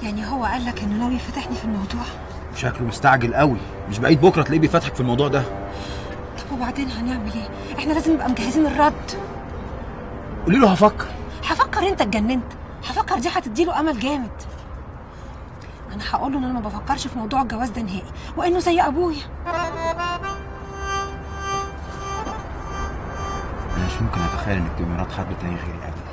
يعني هو قال لك انه ناوي يفتحني في الموضوع شكله مستعجل قوي مش بعيد بكره تلاقيه بيفتحك في الموضوع ده طب وبعدين هنعمل ايه احنا لازم نبقى مجهزين الرد قولي له هفكر هفكر انت اتجننت هفكر دي هتديله امل جامد انا هقول له ان انا ما بفكرش في موضوع الجواز ده نهائي وانه زي ابويا انا مش ممكن اتخيل انك تبقي مرات حد تاني غيري ابدا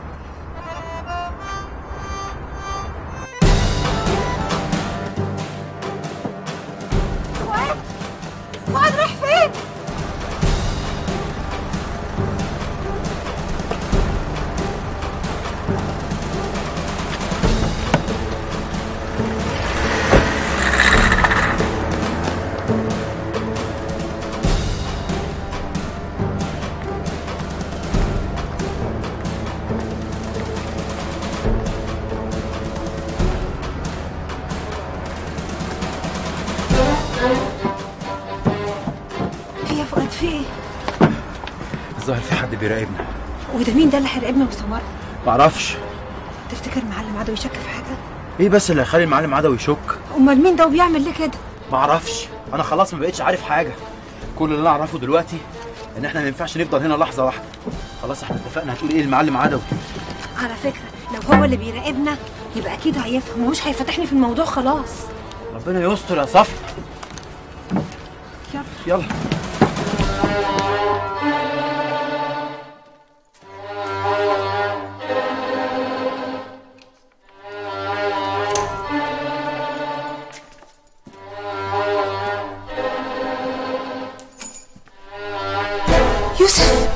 فؤاد فؤاد رايح فين هي فؤاد في ايه الظاهر في حد بيراقبنا وده مين ده اللي هيراقبنا وسمر معرفش تفتكر معلم عدو يشك في حاجه ايه بس اللي هيخلي المعلم عدوي يشك امال مين ده وبيعمل ليه كده معرفش انا خلاص ما بقتش عارف حاجه كل اللي انا اعرفه دلوقتي ان احنا ما ينفعش نفضل هنا لحظه واحده خلاص احنا اتفقنا هتقول ايه المعلم عدوي على فكره لو هو اللي بيراقبنا يبقى اكيد هيفهم ومش هيفتحني في الموضوع خلاص ربنا يستر يا صفي يلا يلا يوسف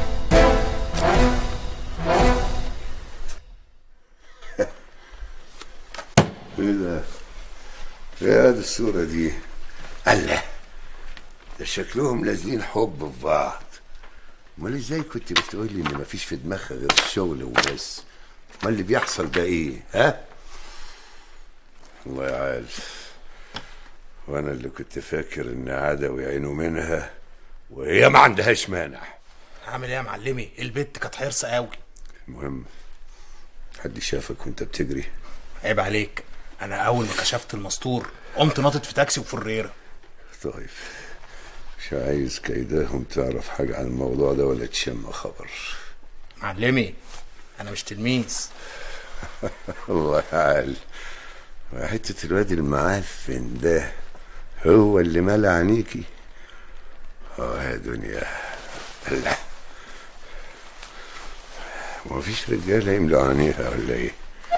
ايه ده؟ ايه دي الصورة دي؟ الله ده شكلهم لازلين حب في بعض امال ازاي كنت بتقولي ان مفيش في دماغها غير الشغل وبس امال اللي بيحصل ده ايه ها الله يعرف وانا اللي كنت فاكر ان عدوي عينه منها وهي ما عندهاش مانع عامل ايه يا معلمي البت كانت حرصه قوي المهم حد شافك وانت بتجري عيب عليك انا اول ما كشفت المستور قمت ناطط في تاكسي وفريره طيب مش عايز كيداهم تعرف حاجة عن الموضوع ده ولا تشم خبر معلمي انا مش تلميذ الله يعال حتة الواد المعفن ده هو اللي ملا عينيكي اه يا دنيا لا مفيش رجالة يملوا عينيها ولا ايه